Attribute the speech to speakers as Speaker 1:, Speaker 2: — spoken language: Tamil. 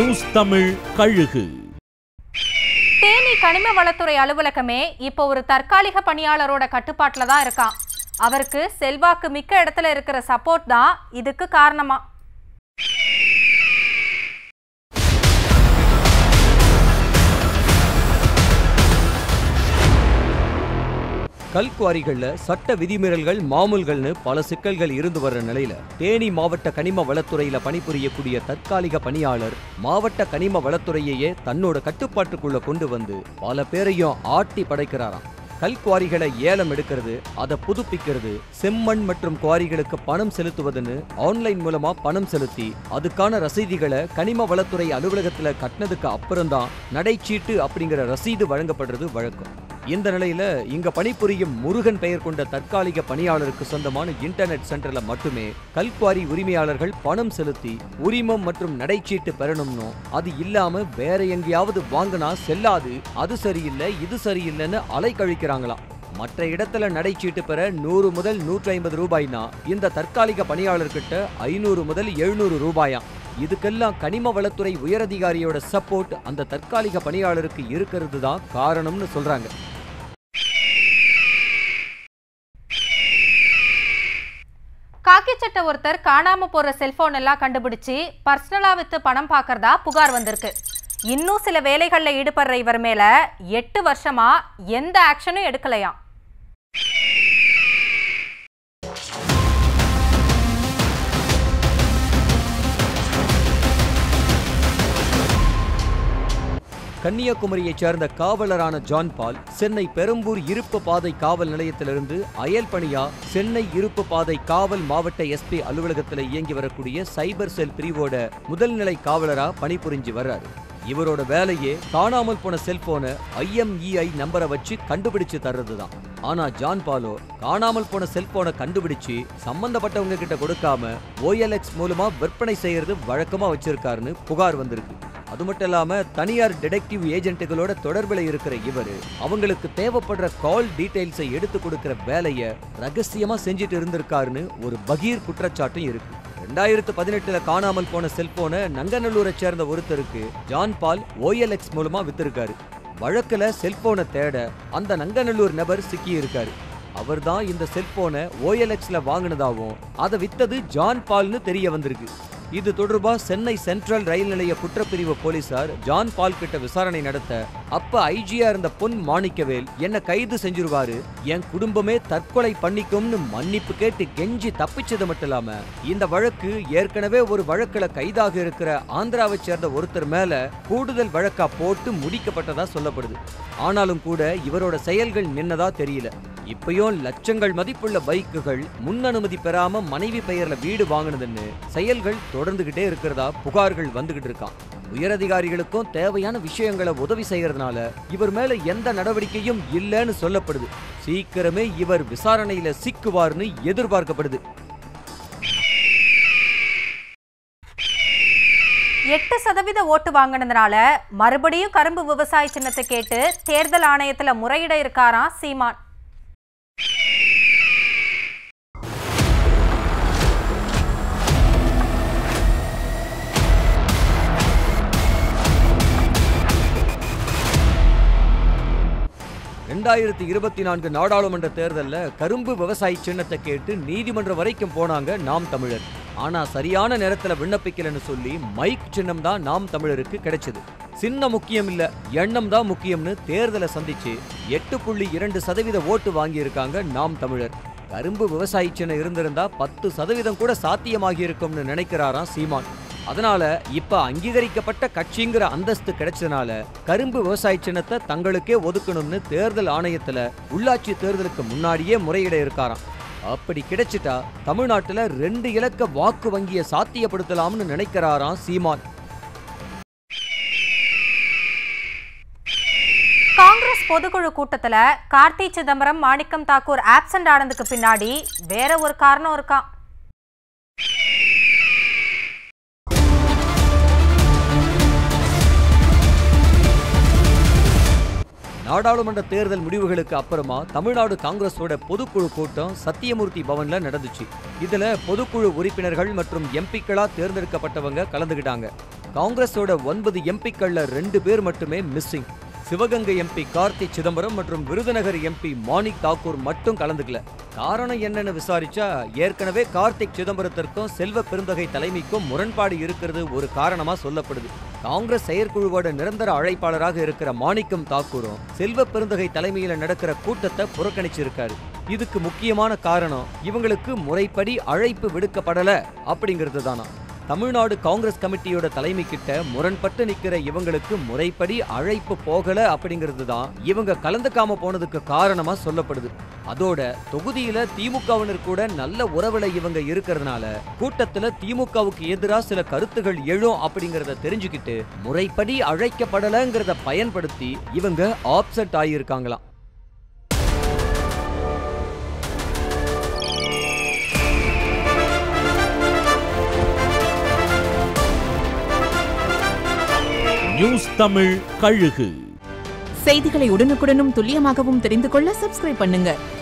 Speaker 1: நியூஸ் தமிழ் கழுகு
Speaker 2: தேனி கனிம வளத்துறை அலுவலகமே இப்போ ஒரு தற்காலிக பணியாளரோட கட்டுப்பாட்டில் தான் இருக்கான் அவருக்கு செல்வாக்கு மிக்க இடத்துல இருக்கிற சப்போர்ட் தான் இதுக்கு காரணமா
Speaker 3: கல்குவாரிகள்ல சட்ட விதிமீறல்கள் மாமூல்கள்னு பல சிக்கல்கள் இருந்து வர்ற நிலையில தேனி மாவட்ட கனிம வளத்துறையில பணிபுரியக்கூடிய தற்காலிக பணியாளர் மாவட்ட கனிம வளத்துறையையே தன்னோட கட்டுப்பாட்டுக்குள்ள கொண்டு வந்து பல பேரையும் ஆட்டி படைக்கிறாராம் கல்குவாரிகளை ஏலம் எடுக்கிறது அதை புதுப்பிக்கிறது செம்மண் மற்றும் குவாரிகளுக்கு பணம் செலுத்துவதுன்னு ஆன்லைன் மூலமா பணம் செலுத்தி அதுக்கான ரசீதிகளை கனிம வளத்துறை அலுவலகத்துல கட்டினதுக்கு அப்புறம்தான் நடைச்சீட்டு அப்படிங்கிற ரசீது வழங்கப்படுறது வழக்கம் இந்த நிலையில இங்க பணிபுரியும் முருகன் பெயர் கொண்ட தற்காலிக பணியாளருக்கு சொந்தமான இன்டர்நெட் சென்டர்ல மட்டுமே கல்குவாரி உரிமையாளர்கள் பணம் செலுத்தி உரிமம் மற்றும் நடைச்சீட்டு பெறணும்னு அது இல்லாம வேற எங்கேயாவது வாங்கினா செல்லாது அது சரியில்லை இது சரியில்லைன்னு அலைக்கழிக்கிறாங்களாம் மற்ற இடத்துல நடைச்சீட்டு பெற நூறு முதல் நூற்றி ஐம்பது ரூபாய்னா இந்த தற்காலிக பணியாளர்கிட்ட ஐநூறு முதல் எழுநூறு ரூபாயாம் இதுக்கெல்லாம் கனிம வளத்துறை உயரதிகாரியோட சப்போர்ட் அந்த தற்காலிக பணியாளருக்கு இருக்கிறது தான் காரணம்னு சொல்றாங்க
Speaker 2: காக்கி சட்டை ஒருத்தர் காணாம போற செல்போன் எல்லாம் கண்டுபிடிச்சு பர்சனலா வித்து பணம் பார்க்கறதா புகார் வந்திருக்கு இன்னும் சில வேலைகள்ல ஈடுபடுற இவர் மேல எட்டு வருஷமா எந்த ஆக்ஷனும் எடுக்கலையாம்
Speaker 3: கன்னியாகுமரியைச் சேர்ந்த காவலரான ஜான் பால் சென்னை பெரம்பூர் இருப்பு பாதை காவல் நிலையத்திலிருந்து அயல் பணியா சென்னை இருப்பு பாதை காவல் மாவட்ட எஸ்பி அலுவலகத்தில் இயங்கி வரக்கூடிய சைபர் செல் பிரிவோட முதல்நிலை காவலரா பணிபுரிஞ்சு வர்றாரு இவரோட வேலையே காணாமல் போன செல்போனை ஐஎம்இஐ நம்பரை வச்சு கண்டுபிடிச்சு தர்றதுதான் ஆனா ஜான் பாலோ காணாமல் போன செல்போனை கண்டுபிடிச்சு சம்பந்தப்பட்டவங்க கிட்ட கொடுக்காம ஓஎல்எக்ஸ் மூலமா விற்பனை செய்யறது வழக்கமா வச்சிருக்காருன்னு புகார் வந்திருக்கு அது மட்டும் இல்லாம தனியார் டிடெக்டிவ் ஏஜென்ட்டுகளோட தொடர்புல இருக்கிற இவரு அவங்களுக்கு தேவைப்படுற கால் டீடைல்ஸை எடுத்து கொடுக்கிற வேலைய ரகசியமா செஞ்சுட்டு இருந்திருக்காருன்னு ஒரு பகீர் குற்றச்சாட்டும் இருக்கு ரெண்டாயிரத்து பதினெட்டுல காணாமல் போன செல்போனை நங்கநல்லூரை சேர்ந்த ஒருத்தருக்கு ஜான் பால் ஓஎல்எக்ஸ் மூலமா வித்திருக்காரு வழக்குல செல்போனை தேட அந்த நங்கநல்லூர் நபர் சிக்கி இருக்காரு அவர்தான் இந்த செல்போனை ஓஎல்எக்ஸ்ல வாங்கினதாவும் அதை வித்தது ஜான் பால்னு தெரிய வந்திருக்கு இது தொடர்பா சென்னை சென்ட்ரல் ரயில் நிலைய குற்றப்பிரிவு போலீசார் ஜான் பால் கிட்ட விசாரணை நடத்த அப்ப ஐஜியா இருந்த பொன் மாணிக்கவேல் என்ன கைது செஞ்சிருவாரு என் குடும்பமே தற்கொலை பண்ணிக்கும்னு மன்னிப்பு கேட்டு கெஞ்சி தப்பிச்சது மட்டும் இல்லாம இந்த வழக்கு ஏற்கனவே ஒரு வழக்குல கைதாக இருக்கிற ஆந்திராவை சேர்ந்த ஒருத்தர் மேல கூடுதல் வழக்கா போட்டு முடிக்கப்பட்டதா சொல்லப்படுது ஆனாலும் கூட இவரோட செயல்கள் நின்னதா தெரியல இப்பயும் லட்சங்கள் மதிப்புள்ள பைக்குகள் முன் அனுமதி பெறாம மனைவி பெயர்ல வீடு வாங்கினதுன்னு செயல்கள் தொடர்ந்துகிட்டே இருக்கிறதா புகார்கள் வந்துகிட்டு இருக்கான் உயரதிகாரிகளுக்கும் தேவையான விஷயங்களை உதவி செய்யறதுனால இவர் மேல எந்த நடவடிக்கையும் இல்லைன்னு சொல்லப்படுது சீக்கிரமே இவர் விசாரணையில சிக்குவார்னு எதிர்பார்க்கப்படுது
Speaker 2: எட்டு சதவீத ஓட்டு வாங்கினதுனால மறுபடியும் கரும்பு விவசாய சின்னத்தை கேட்டு தேர்தல் ஆணையத்துல முறையிட இருக்காராம் சீமான்
Speaker 3: ரெண்டாயிரத்தி இருபத்தி நான்கு நாடாளுமன்ற தேர்தல்ல கரும்பு விவசாயி சின்னத்தை கேட்டு நீதிமன்றம் வரைக்கும் போனாங்க நாம் தமிழர் ஆனா சரியான நேரத்துல விண்ணப்பிக்கலன்னு சொல்லி மைக் சின்னம் தான் நாம் தமிழருக்கு கிடைச்சது சின்னம் முக்கியம் இல்ல எண்ணம் தான் முக்கியம்னு தேர்தலை சந்திச்சு எட்டு புள்ளி இரண்டு சதவீத ஓட்டு வாங்கியிருக்காங்க நாம் தமிழர் கரும்பு விவசாயி சின்னம் இருந்திருந்தா பத்து சதவீதம் கூட சாத்தியமாகி இருக்கும்னு நினைக்கிறாராம் சீமான் அதனால இப்ப அங்கீகரிக்கப்பட்ட கட்சிங்கிற அந்தஸ்து கிடைச்சதுனால கரும்பு விவசாய சின்னத்தை தங்களுக்கே ஒதுக்கணும்னு தேர்தல் ஆணையத்துல உள்ளாட்சி தேர்தலுக்கு முன்னாடியே முறையிட இருக்காராம் அப்படி கிடைச்சிட்டா தமிழ்நாட்டுல ரெண்டு இலக்க வாக்கு வங்கியை சாத்தியப்படுத்தலாம்னு நினைக்கிறாராம் சீமான்
Speaker 2: காங்கிரஸ் பொதுக்குழு கூட்டத்துல கார்த்தி சிதம்பரம் மாணிக்கம் தாக்கூர் ஆப்சண்ட் ஆனதுக்கு பின்னாடி வேற ஒரு காரணம் இருக்கான்
Speaker 3: நாடாளுமன்ற தேர்தல் முடிவுகளுக்கு அப்புறமா தமிழ்நாடு காங்கிரஸோட பொதுக்குழு கூட்டம் சத்தியமூர்த்தி பவன்ல நடந்துச்சு இதுல பொதுக்குழு உறுப்பினர்கள் மற்றும் எம்பிக்களா தேர்ந்தெடுக்கப்பட்டவங்க கலந்துக்கிட்டாங்க காங்கிரஸோட ஒன்பது எம்பிக்கள்ல ரெண்டு பேர் மட்டுமே மிஸ்ஸிங் சிவகங்கை எம்பி கார்த்தி சிதம்பரம் மற்றும் விருதுநகர் எம்பி மாணிக் தாக்கூர் மட்டும் கலந்துக்கல காரணம் என்னன்னு விசாரிச்சா ஏற்கனவே கார்த்திக் சிதம்பரத்திற்கும் செல்வ பெருந்தகை தலைமைக்கும் முரண்பாடு இருக்கிறது ஒரு காரணமா சொல்லப்படுது காங்கிரஸ் செயற்குழுவோட நிரந்தர அழைப்பாளராக இருக்கிற மாணிக்கம் தாக்கூரும் செல்வ பெருந்தகை தலைமையில நடக்கிற கூட்டத்தை புறக்கணிச்சிருக்காரு இதுக்கு முக்கியமான காரணம் இவங்களுக்கு முறைப்படி அழைப்பு விடுக்கப்படல அப்படிங்கிறது தானா தமிழ்நாடு காங்கிரஸ் கமிட்டியோட தலைமை கிட்ட முரண்பட்டு நிக்கிற இவங்களுக்கு முறைப்படி அழைப்பு போகல அப்படிங்கிறது தான் இவங்க கலந்துக்காம போனதுக்கு காரணமா சொல்லப்படுது அதோட தொகுதியில திமுகவினர் கூட நல்ல உறவுல இவங்க இருக்கிறதுனால கூட்டத்துல திமுகவுக்கு எதிரா சில கருத்துகள் எழும் அப்படிங்கறத தெரிஞ்சுக்கிட்டு முறைப்படி அழைக்கப்படலங்கிறத பயன்படுத்தி இவங்க ஆப்செட் ஆகியிருக்காங்களாம்
Speaker 1: நியூஸ் தமிழ் கழுகு
Speaker 4: செய்திகளை உடனுக்குடனும் துல்லியமாகவும் தெரிந்து கொள்ள சப்ஸ்கிரைப் பண்ணுங்க